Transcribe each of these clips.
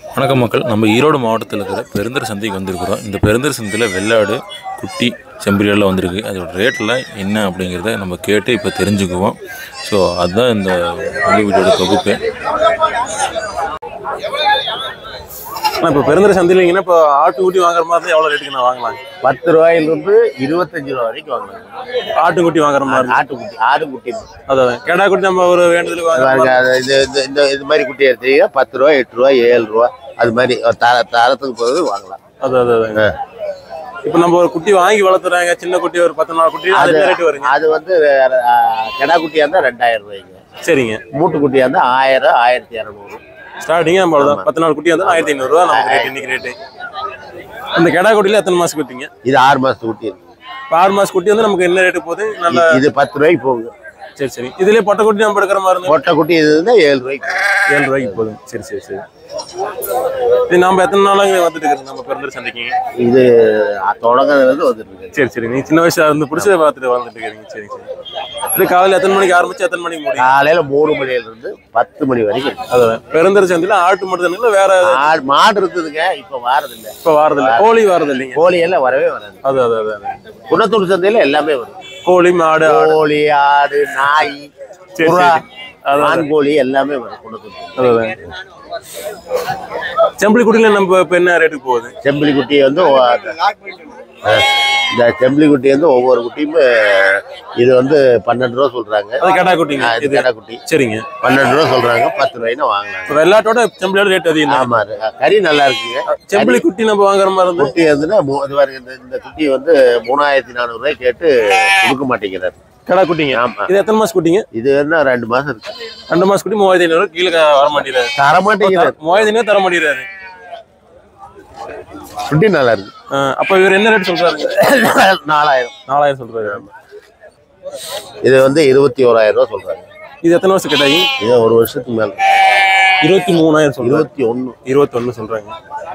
வணக்கம் மக்கள் நம்ம ஈரோடு மாவட்டத்தில் இருக்கிற பெருந்தர் சந்தைக்கு வந்திருக்கிறோம் இந்த பெருந்தர் சந்தையில் வெள்ளாடு குட்டி செம்பரியெல்லாம் வந்திருக்கு அதோட ரேட்லாம் என்ன அப்படிங்கிறத நம்ம கேட்டு இப்போ தெரிஞ்சுக்குவோம் ஸோ அதுதான் இந்த முழு வீடியோட தொகுப்பு ஆனால் இப்போ பெருந்தர சந்தையிலங்கன்னா இப்போ ஆட்டு குட்டி வாங்குற மாதிரி இருந்தால் எவ்வளோ ரேட்டுக்கு நான் வாங்கலாம் பத்து ரூபாயிலிருந்து இருபத்தஞ்சு ரூபா வரைக்கும் வாங்கலாம் ஆட்டுக்குட்டி வாங்குற மாதிரி ஆட்டுக்குட்டி ஆடுக்குட்டி அதாவது கெடா குட்டி நம்ம ஒரு வேண்டுதலுக்கு வாங்குற பாருங்க, மாதிரி அது இது இந்த- இந்த இது மாதிரி குட்டி எடுத்தீங்கன்னா பத்து ரூபா எட்டு ரூபா ஏழு ரூபா அது மாதிரி ஒரு தர தரத்துக்கு போது வாங்கலாம் அது அது அது இப்போ நம்ம ஒரு குட்டி வாங்கி வளர்த்துறாங்க சின்ன குட்டி ஒரு பத்து நாள் குட்டி அது அது என்ன ரேட்டு வருங்க அது வந்து ஆ, கிடா குட்டியா இருந்தா ரெண்டாயிரம் ரூபாய்ங்க சரிங்க மூட்டு குட்டியா இருந்தா ஆயிரம் ஆயிரத்தி இரநூறு ஸ்டார்டிங் நம்ம அவ்வளோதான் பத்து நாள் குட்டி வந்து ஆயிரத்தி ஐநூறுரூவா நமக்கு ரேட் இன்னைக்கு ரேட்டு இந்த கெடா குட்டியில் எத்தனை மாதம் குட்டிங்க இது ஆறு மாசத்து குட்டி இருக்கு இப்போ ஆறு மாதம் குட்டி வந்து நமக்கு என்ன ரேட்டு போகுது நல்ல இது- இது பத்து ரூபாய்க்கு போகுங்க சரி சரி இதுலேயே பொட்டை குட்டி நம்ம எடுக்கிற மாதிரி இருந்தா மொட்டை குட்டி இது இருந்தா ஏழு ரூபாய்க்கு போகும். ஏழு ரூபாய்க்கு போதும் சரி சரி சரி இது நம்ம எத்தனை நாளாக வந்துட்டு இருக்கிறோம் நம்ம பிறந்த சந்தைக்கு இது தொடங்குறதுல இருந்து வந்துட்டு இருக்கு சரி சரி நீங்க சின்ன வயசுல இருந்து பிடிச்சத பார்த்துட்டு வாழ்ந்துட்டு இருக்கீங்க சரி சரி இது காலையில் எத்தனை மணிக்கு ஆரம்பிச்சு எத்தனை மணிக்கு முடியும் காலையில மூணு மணில இருந்து பத்து மணி வரைக்கும் இருக்கு. அதான் பெருந்தர சந்தையில ஆட்டு மட்டும் தானே வேற ஆடு- மாடு இருக்குதுங்க இப்ப வாரது இல்ல இப்ப வாரது இல்ல கோழி வாரது இல்லைங்க கோழி எல்லாம் வரவே வராது அது அது அது அது. குணத்தூர் சந்தையில எல்லாமே வரும் கோழி மாடு ஆடு கோழி ஆடு நாய் சரி, புறா சரி. அதான், ஆண் கோழி எல்லாமே வரும் குணத்தூர் சந்தையில. அது அது. செம்பளி குட்டியில நம்ம இப்ப என்ன ரேட்டுக்கு போகுது செம்பிலி குட்டி வந்து ஒ- அஹ், இந்த செம்பிலி குட்டி வந்து ஒவ்வொரு குட்டியும் அஹ், இது வந்து பன்னெண்டு ரூபா சொல்றாங்க அது கடா குட்டிங்க அஹ், இது இது கடை குட்டி சரிங்க பன்னெண்டு ரூபா சொல்றாங்க பத்து ரூபாய்னா வாங்கலாம் இப்ப வெள்ளாட்டோட செம்பளியோட ரேட் அதிகம் தான். ஆமா அஹ், கறி நல்லா இருக்குங்க செம்பளி குட்டி நம்ம வாங்குற மாதிரி இருந்தா குட்டி வந்துன்னா மூ- இது பாருங்க இந்த இந்த குட்டி வந்து மூணாயிரத்தி நானூறு ரூபாய் கேட்டு கொடுக்க மாட்டேங்கிறாரு கடா குட்டிங்க ஆமா இது எத்தனை மாசம் குட்டிங்க இது என்ன ரெண்டு மாசம் இருக்கு ரெண்டு மாசம் குட்டி மூவாயிரத்தி ஐநூறு கீழே க- வர மாட்டேங்கிறாரு தர மாட்டேங்கிறாரு மூவாயிரத்தி ஐநூறு தர மாட்டேங்கிறாரு குட்டி நல்லா இருக்கு அஹ் அப்ப இவர் என்ன ரேட் சொல்றாரு நாலாயிரம் நாலாயிரம் சொல்றாரு இது வந்து இருபத்தி ஓராயிரம் ரூபாய் சொல்றாங்க இது எத்தனை வருஷம் கேட்டாங்க இது ஒரு வருஷத்துக்கு மேல இருபத்தி மூணாயிரம் சொல்றாரு இருபத்தி ஒண்ணு இருபத்தொன்னு சொல்றாங்க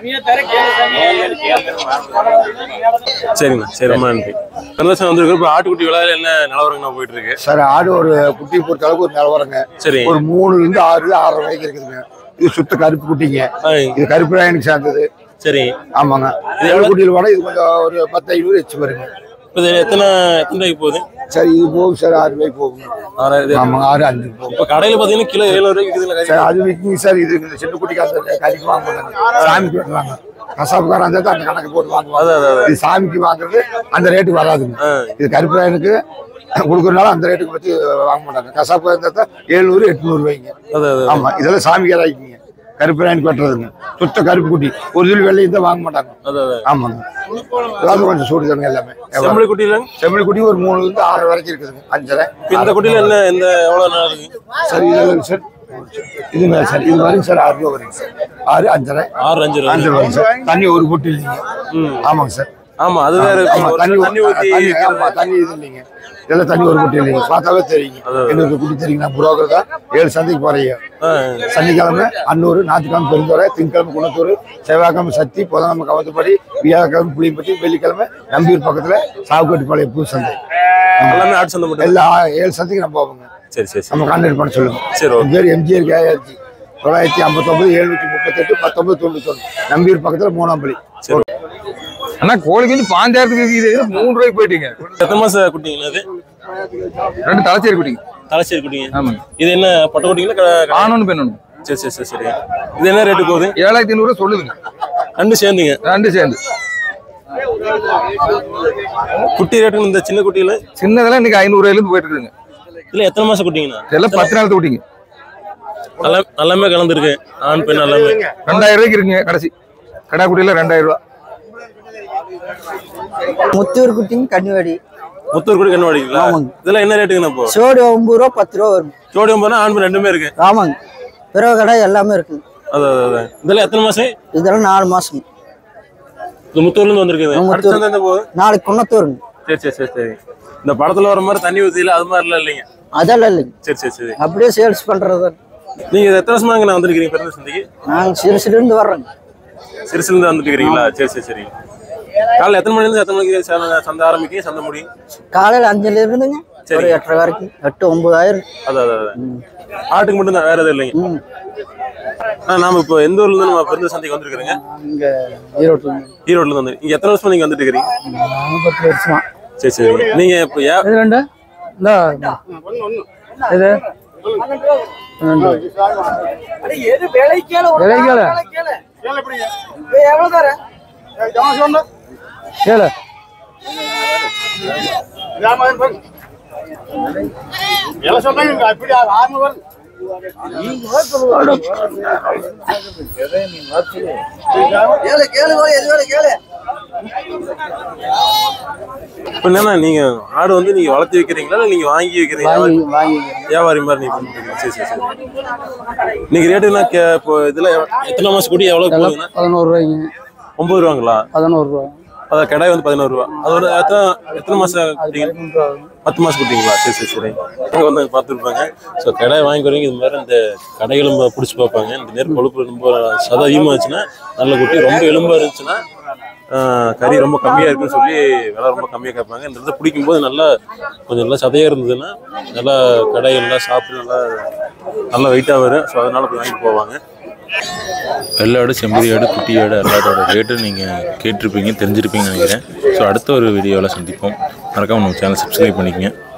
சரிங்கண்ணா சரி ரொம்ப நன்றி சந்தோஷம் வந்திருக்கு இப்போ ஆட்டுக்குட்டி விழாவில் என்ன நிலவரங்கண்ணா போயிட்டு இருக்கு சார் ஆடு ஒரு குட்டி பொறுத்த அளவுக்கு ஒரு நிலவரங்க சரி ஒரு மூணுல இருந்து ஆறு ஆறரை வரைக்கும் இருக்குதுங்க இது சுத்த கருப்பு குட்டிங்க ஆ, இது கருப்பு ராயனுக்கு சேர்ந்தது சரி ஆமாங்க இது குட்டியில் போனால் இது கொஞ்சம் ஒரு பத்து ஐநூறு எச்சு வருங்க இப்போ இது எத்தனை எத்தனை ரூபாய்க்கு போகுது சரி இது போகும் சார் ஆறு ரூபாய்க்கு போகுங்க ஆறாயிரம் இது. ஆமாங்க ஆறு அஞ்சு போகும் இப்போ கடையில் பார்த்தீங்கன்னா கிலோ ஏழு ரூபாய்க்கு இருக்குதுல்ல கறி? சார் அது விற்கிங்க சார் இது இந்த சின்ன குட்டிக்கு அந்த கறிக்கு வாங்க மாட்டாங்க சாமிக்கு வெட்டுறாங்க கசாப்புக்காரன் அந்த அந்த கணக்கு போட்டு அது வாங்குவாங்க அது அது இது சாமிக்கு வாங்குறது அந்த ரேட்டுக்கு வராதுங்க ஆ, இது கருப்பு ராயனுக்கு கொடுக்குறனால அந்த ரேட்டுக்கு பற்றி வாங்க மாட்டாங்க கசாப்பு இருந்தால் தான் எழுநூறு எட்நூறு ரூபாய்ங்க அது அது ஆமா இதெல்லாம் சாமிக்கு இறக்கிங்க கருப்பு ராயனுக்கு வெட்டுறதுங்க சுத்த கருப்பு குட்டி ஒரு துளி வெள்ளையும் தான் வாங்க மாட்டாங்க அது அது ஆமாங்க எல்லாமே கொஞ்சம் சூடு தானுங்க எல்லாமே செம்பளி குட்டியில செம்மறி குட்டி ஒரு மூணுல இருந்து ஆறு வரைக்கும் இருக்குதுங்க அஞ்சரை இப்போ இந்த குட்டியில என்ன இந்த எவ்வளோ நாள் இருக்கு சரி இது சார் இதுங்க சார் இது வரைக்கும் சார் ஆறு ரூபா வருங்க சார் ஆறு அஞ்சரை ஆறு அஞ்சு ரூபா அஞ்சு வரும் சார் தண்ணி ஒரு பொட்டு இல்லைங்க ம் ஆமாங்க சார் ஆமா அது வேற ஆமா ஒரு தண்ணி தண்ணி ஊற்றி தண்ணி ஆமா தண்ணி இது இல்லைங்க இதெல்லாம் தண்ணி ஒரு பொட்டு இல்லைங்க பார்த்தாவே தெரியுங்க எனக்கு குட்டி தெரியுங்க நான் புரோக்கர் தான் ஏழு சந்தைக்கு போறீங்க சனிக்கிழமை அன்னூர் ஞாயிற்றுக்கிழமை பெருந்துறை திங்கக்கிழமை குணத்தூர் செவ்வாய்க்கிழமை சத்தி புதன்கிழமை கவத்துப்படி வியாழக்கிழமை புளியப்பட்டி வெள்ளிக்கிழமை நம்பியூர் பக்கத்துல சாவுக்கட்டுப்பாளையம் பூ சந்தை எல்லாமே ஆட்டு சந்தை மட்டும் எல்லா ஏழு சந்தைக்கு நம்ம போவோங்க சரி சரி சரி நம்ம கான்டாக்ட் பண்ண சொல்லுங்க சரி ஓகே என் பேர் எம்ஜிஆர் கேஆர்ஜி தொள்ளாயிரத்தி ஐம்பத்தொம்பது எழுநூத்தி முப்பத்தெட்டு பத்தொன்பது தொண்ணூத்தொன்று நம்பியூர் பக்கத்துல மூணாம்பள்ளி அண்ணா கோழிக்கு வந்து பாஞ்சாயிரத்துக்கு இருக்குது இது மூணு ரூபாய்க்கு போயிட்டீங்க எத்தனை மாசம் குட்டிங்களா அது ரெண்டு தலைச்சேரி குட்டிங்க தலைச்சேரி குட்டிங்க ஆமாங்க இது என்ன பொட்டை குட்டிங்களா க- க- ஆணொன்று பெண்ணொன்று சரி சரி சரி சரி இது என்ன ரேட்டு போகுது ஏழாயிரத்தி ஐநூறுரூவா சொல்லுதுங்க ரெண்டு சேர்ந்துங்க ரெண்டு சேர்ந்து குட்டி ரேட்டு இந்த சின்ன குட்டியில சின்னதெல்லாம் இன்னைக்கு ஐநூறுவாயிலேருந்து போயிட்டு இருக்குதுங்க இல்ல எத்தனை மாசம் குட்டிங்கண்ணா இதெல்லாம் பத்து நாள் குட்டிங்க நல்லா எல்லாமே கலந்துருக்கு ஆண் பெண் எல்லாமே ரெண்டாயிரம் ரூபாய்க்கு இருக்குங்க கடைசி கடா குட்டியில ரெண்டாயிரம் ரூபா முத்தூர் குட்டிங்க கன்னிவாடி முத்தூர் குடி கண்ணு ஆமாங்க. இதெல்லாம் என்ன ரேட்டுங்கண்ணா இப்போ சோடி ஒன்பது ரூபா பத்து ரூபா வரும் ஜோடி ஒன்பதுனா ஆண் பெண் ரெண்டுமே இருக்கு ஆமாங்க பிறகு கடை எல்லாமே இருக்குது அது அது அது இதெல்லாம் எத்தனை மாசம் இதெல்லாம் நாலு மாசம் இது முத்தூர்ல இருந்து வந்திருக்குது ஆ, அடுத்த சந்தை எந்த போகுது நாளைக்கு குன்னத்தூருங்க சரி சரி சரி சரி இந்த படத்துல வர மாதிரி தண்ணி ஊத்தியில அது மாதிரிலாம் இல்லைங்க அதெல்லாம் இல்லைங்க சரி சரி சரி அப்படியே சேல்ஸ் பண்றது நீங்க இது எத்தனை வருஷமா நான் வந்திருக்கீங்க பிறந்த சந்தைக்கு நாங்கள் சிறுசிலிருந்து வர்றோங்க சிறுசுல இருந்து வந்துட்டு இருக்கிறீங்களா சரி சரி சரி காலைல எத்தனை மணில இருந்து எத்தனை மணிக்கு சந்தை- சந்தை ஆரம்பிக்கும் சந்தை முடியும் காலையில் அஞ்சுல இருந்துங்க ஒரு எட்டரை வரைக்கும் எட்டு ஒன்பதாயிரம் அது அது அது ஆட்டுக்கு மட்டும் தான் வேற எதுவும் இல்லைங்க ம் ஆ நாம இப்போ எந்த ஊர்ல இருந்து நம்ம பெருந்த சந்தைக்கு வந்திருக்கிறோங்க இங்க ஈரோட்டில் ஈரோட்ல இருந்து வந்து இங்க எத்தனை வருஷமா நீங்க வந்துட்டு இருக்கிறீங்க நாங்கள் பத்து வருஷமா சரி சரி நீங்க இப்போ ஏ இது ரெண்டு இந்த இது ரெண்டு விலைக்கேள கேளு இப்போ என்னன்னா நீங்க ஆடு வந்து நீங்க வளர்த்து வைக்கிறீங்களா இல்ல நீங்க வாங்கி வைக்கிறீங்களா வாங்கி வாங்கி வியாபாரி மாதிரி நீங்க பண்ணிட்டு சரி சரி சரி நீங்க ரேட்டுனா இப்போ இதுல எத்தனை மாசம் குட்டி எவ்வளவு போகுதுன்னா பதினோரு ரூபாய்ங்க ஒன்பது ரூபாங்களா பதினோரு ரூபா அதான் கடாய் வந்து பதினோரு ரூபா அதோட எத்தனை எத்தனை மாசம் அது குட்டிங்க பதிமூணு ரூபா ஆகும். பத்து மாசம் குட்டிங்களா சரி சரி சரி இங்கே வந்து பார்த்துருப்பாங்க ஸோ கடாய் வாங்கி வரீங்க இது மாதிரி இந்த கடை எலும்பை பிடிச்சி பார்ப்பாங்க இந்த நேரம் கொழுப்பு ரொம்ப சத அதிகமாக இருந்துச்சுன்னா நல்ல குட்டி ரொம்ப எலும்பாக இருந்துச்சுன்னா ஆஹ், கறி ரொம்ப கம்மியாக இருக்குன்னு சொல்லி விலை ரொம்ப கம்மியாக கேட்பாங்க இந்த இடத்துல பிடிக்கும்போது நல்லா கொஞ்சம் நல்லா சதையாக இருந்ததுன்னா நல்லா கடை எல்லாம் சாப்பிட்டு நல்லா நல்லா வெயிட்டாக வரும் ஸோ அதனால போய் வாங்கிட்டு போவாங்க வெள்ளாடு செம்பரி ஆடு குட்டி ஆடு எல்லாத்தோட ரேட்டு நீங்கள் கேட்டிருப்பீங்க தெரிஞ்சிருப்பீங்கன்னு நினைக்கிறேன் ஸோ அடுத்த ஒரு வீடியோவில் சந்திப்போம் மறக்காம நம்ம சேனல் சப்ஸ்கிரைப் பண்ணிக்கங்க